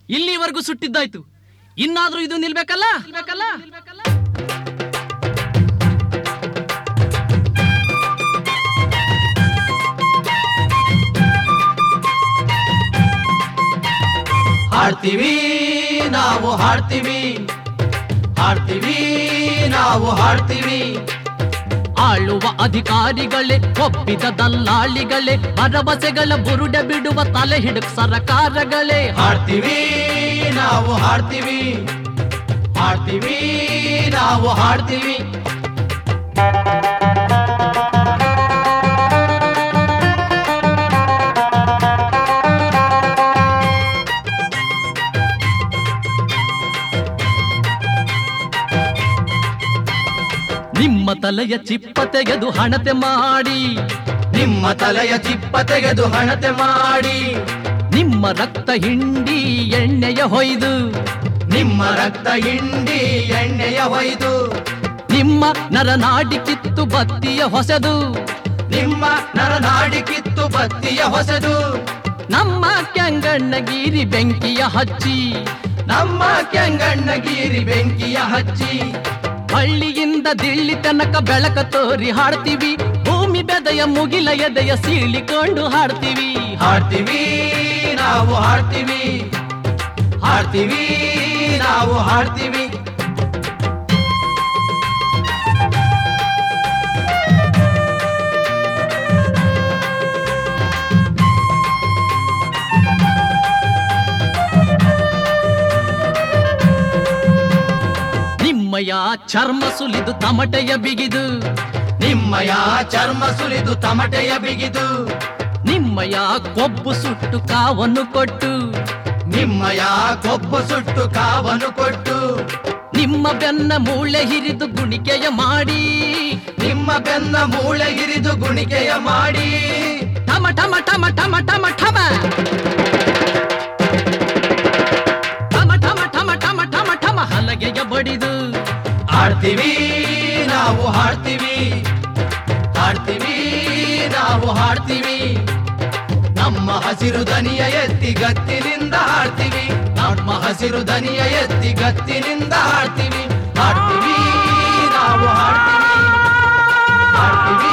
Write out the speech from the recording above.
ಇಲ್ಲಿವರೆಗೂ ಸುಟ್ಟಿದ್ದಾಯ್ತು ಇನ್ನಾದ್ರೂ ಇದು ನಿಲ್ಬೇಕಲ್ಲ ನಿಲ್ಬೇಕಲ್ಲ ಹಾಡ್ತೀವಿ ನಾವು ಹಾಡ್ತೀವಿ ಹಾಡ್ತೀವಿ ನಾವು ಹಾಡ್ತೀವಿ ಆಳುವ ಅಧಿಕಾರಿಗಳೇ ಒಪ್ಪಿದ ದಲ್ಲಾಳಿಗಳೇ ಭರವಸೆಗಳ ಬುರುಡ ಬಿಡುವ ತಲೆ ಹಿಡುಕ್ ಸರಕಾರಗಳೇ ಹಾಡ್ತೀವಿ ನಾವು ಹಾಡ್ತೀವಿ ಹಾಡ್ತೀವಿ ನಾವು ಹಾಡ್ತೀವಿ ನಿಮ್ಮ ತಲೆಯ ಚಿಪ್ಪ ತೆಗೆದು ಹಣತೆ ಮಾಡಿ ನಿಮ್ಮ ತಲೆಯ ಚಿಪ್ಪ ತೆಗೆದು ಹಣತೆ ಮಾಡಿ ನಿಮ್ಮ ರಕ್ತ ಹಿಂಡಿ ಎಣ್ಣೆಯ ಹೊಯ್ದು ನಿಮ್ಮ ರಕ್ತ ಹಿಂಡಿ ಎಣ್ಣೆಯ ಹೊಯ್ದು ನಿಮ್ಮ ನರನಾಡಿ ಕಿತ್ತು ಬತ್ತಿಯ ಹೊಸದು ನಿಮ್ಮ ನರನಾಡಿ ಕಿತ್ತು ಬತ್ತಿಯ ಹೊಸದು ನಮ್ಮ ಕೆಂಗಣ್ಣಗಿರಿ ಬೆಂಕಿಯ ಹಚ್ಚಿ ನಮ್ಮ ಕೆಂಗಣ್ಣಗಿರಿ ಬೆಂಕಿಯ ಹಚ್ಚಿ ಹಳ್ಳಿಯಿಂದ ದಿಳ್ಳಿ ತನಕ ಬೆಳಕ ತೋರಿ ಹಾಡ್ತೀವಿ ಭೂಮಿ ಬೆದೆಯ ಮುಗಿಲ ಎದೆಯ ಸೀಳಿಕೊಂಡು ಹಾಡ್ತೀವಿ ಹಾಡ್ತೀವಿ ನಾವು ಹಾಡ್ತೀವಿ ಹಾಡ್ತೀವಿ ನಾವು ಹಾಡ್ತೀವಿ ನಿಮ್ಮಯ ಚರ್ಮ ಸುಲಿದು ತಮಟೆಯ ಬಿಗಿದು ನಿಮ್ಮಯ ಚರ್ಮ ಸುಲಿದು ತಮಟೆಯ ಬಿಗಿದು ನಿಮ್ಮಯ ಕೊಬ್ಬು ಸುಟ್ಟು ಕಾವನ್ನು ಕೊಟ್ಟು ನಿಮ್ಮಯ ಕೊಬ್ಬು ಸುಟ್ಟು ಕಾವನು ಕೊಟ್ಟು ನಿಮ್ಮ ಬೆನ್ನ ಮೂಳೆ ಹಿರಿದು ಗುಣಿಕೆಯ ಮಾಡಿ ನಿಮ್ಮ ಬೆನ್ನ ಮೂಳೆ ಹಿರಿದು ಗುಣಿಕೆಯ ಮಾಡಿ ಟಮ ಟಮ ಟಮ ಟಮ ಟಮ ಟಮ ಟಮ ಟಮ ಟಮ ಟಮ ಟಮ ಟಮ ಹಲಗೆಯ ಬಡಿದು ಹಾಡ್ತೀವಿ ನಾವು ಹಾಡ್ತೀವಿ ಹಾಡ್ತೀವಿ ನಾವು ಹಾಡ್ತೀವಿ ನಮ್ಮ ಹಸಿರು ದನಿಯ ಎತ್ತಿ ಗತ್ತಿನಿಂದ ಹಾಡ್ತೀವಿ ನಮ್ಮ ಹಸಿರು ದನಿಯ ಎತ್ತಿ ಗತ್ತಿನಿಂದ ಹಾಡ್ತೀವಿ ಹಾಡ್ತೀವಿ ನಾವು ಹಾಡ್ತೀವಿ ಹಾಡ್ತೀವಿ